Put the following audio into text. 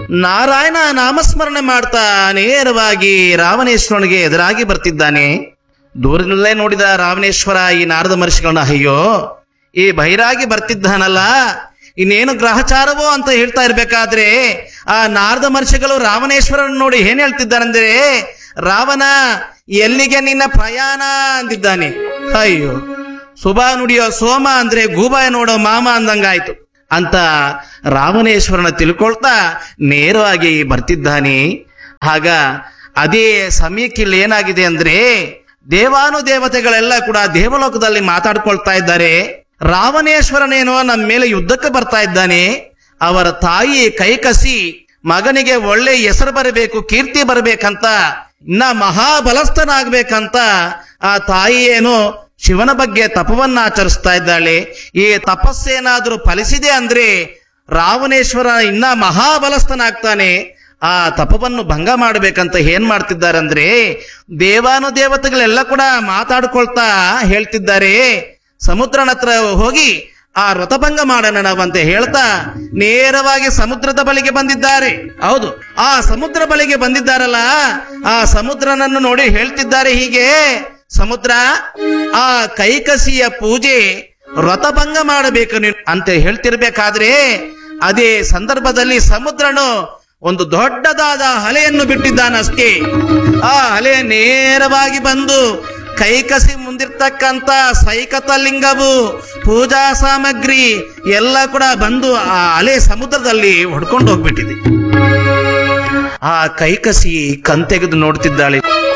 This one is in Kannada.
ನಾರಾಯಣ ನಾಮಸ್ಮರಣೆ ಮಾಡ್ತಾ ನೇರವಾಗಿ ರಾವಣೇಶ್ವರನಿಗೆ ಎದುರಾಗಿ ಬರ್ತಿದ್ದಾನೆ ದೂರದಲ್ಲೇ ನೋಡಿದ ರಾವಣೇಶ್ವರ ಈ ನಾರದ ಮಹರ್ಷಿಗಳನ್ನ ಅಯ್ಯೋ ಈ ಬೈರಾಗಿ ಬರ್ತಿದ್ದಾನಲ್ಲ ಇನ್ನೇನು ಗ್ರಹಚಾರವೋ ಅಂತ ಹೇಳ್ತಾ ಇರ್ಬೇಕಾದ್ರೆ ಆ ನಾರದ ಮಹರ್ಷಿಗಳು ರಾವಣೇಶ್ವರನ ನೋಡಿ ಏನ್ ಹೇಳ್ತಿದ್ದಾರಂದ್ರೆ ರಾವಣ ಎಲ್ಲಿಗೆ ನಿನ್ನ ಪ್ರಯಾಣ ಅಂದಿದ್ದಾನೆ ಅಯ್ಯೋ ಸುಬಾ ನುಡಿಯೋ ಸೋಮ ಅಂದ್ರೆ ಗೂಬಾಯ ನೋಡೋ ಮಾಮ ಅಂದಂಗಾಯ್ತು ಅಂತ ರಾವಣೇಶ್ವರನ ತಿಳ್ಕೊಳ್ತಾ ನೇರವಾಗಿ ಬರ್ತಿದ್ದಾನೆ ಆಗ ಅದೇ ಸಮಯಕ್ಕೆ ಇಲ್ಲಿ ಏನಾಗಿದೆ ಅಂದ್ರೆ ದೇವಾನುದೇವತೆಗಳೆಲ್ಲ ಕೂಡ ದೇವಲೋಕದಲ್ಲಿ ಮಾತಾಡ್ಕೊಳ್ತಾ ಇದ್ದಾರೆ ರಾವಣೇಶ್ವರನೇನೋ ನಮ್ಮ ಮೇಲೆ ಯುದ್ಧಕ್ಕೆ ಬರ್ತಾ ಇದ್ದಾನೆ ಅವರ ತಾಯಿ ಕೈಕಸಿ ಮಗನಿಗೆ ಒಳ್ಳೆ ಹೆಸರು ಬರಬೇಕು ಕೀರ್ತಿ ಬರಬೇಕಂತ ಇನ್ನ ಮಹಾಬಲಸ್ಥನಾಗ್ಬೇಕಂತ ಆ ತಾಯಿ ಏನು ಶಿವನ ಬಗ್ಗೆ ತಪವನ್ನ ಆಚರಿಸ್ತಾ ಇದ್ದಾಳೆ ಈ ತಪಸ್ಸೇನಾದ್ರೂ ಫಲಿಸಿದೆ ಅಂದ್ರೆ ರಾವಣೇಶ್ವರ ಇನ್ನ ಮಹಾಬಲಸ್ಥನಾಗ್ತಾನೆ ಆ ತಪವನ್ನು ಭಂಗ ಮಾಡ್ಬೇಕಂತ ಏನ್ ಮಾಡ್ತಿದ್ದಾರೆ ಅಂದ್ರೆ ದೇವಾನುದೇವತೆಗಳೆಲ್ಲ ಕೂಡ ಮಾತಾಡ್ಕೊಳ್ತಾ ಹೇಳ್ತಿದ್ದಾರೆ ಸಮುದ್ರನ ಹತ್ರ ಹೋಗಿ ಆ ವ್ರತಭಂಗ ಮಾಡೋಣ ನಾವಂತ ಹೇಳ್ತಾ ನೇರವಾಗಿ ಸಮುದ್ರದ ಬಳಿಗೆ ಬಂದಿದ್ದಾರೆ ಹೌದು ಆ ಸಮುದ್ರ ಬಳಿಗೆ ಬಂದಿದ್ದಾರಲ್ಲ ಆ ಸಮುದ್ರನನ್ನು ನೋಡಿ ಹೇಳ್ತಿದ್ದಾರೆ ಹೀಗೆ ಸಮುದ್ರ ಆ ಕೈಕಸಿಯ ಪೂಜೆ ವ್ರತಭಂಗ ಮಾಡಬೇಕು ನೀನು ಅಂತ ಹೇಳ್ತಿರ್ಬೇಕಾದ್ರೆ ಅದೇ ಸಂದರ್ಭದಲ್ಲಿ ಸಮುದ್ರನು ಒಂದು ದೊಡ್ಡದಾದ ಅಲೆಯನ್ನು ಬಿಟ್ಟಿದ್ದಾನಷ್ಟೇ ಆ ಅಲೆ ನೇರವಾಗಿ ಬಂದು ಕೈಕಸಿ ಮುಂದಿರ್ತಕ್ಕಂತ ಸೈಕತ ಲಿಂಗವು ಪೂಜಾ ಸಾಮಗ್ರಿ ಎಲ್ಲ ಕೂಡ ಬಂದು ಆ ಅಲೆ ಸಮುದ್ರದಲ್ಲಿ ಹೊಡ್ಕೊಂಡು ಹೋಗ್ಬಿಟ್ಟಿದೆ ಆ ಕೈಕಸಿ ಕಣ್ ತೆಗೆದು ನೋಡ್ತಿದ್ದಾಳೆ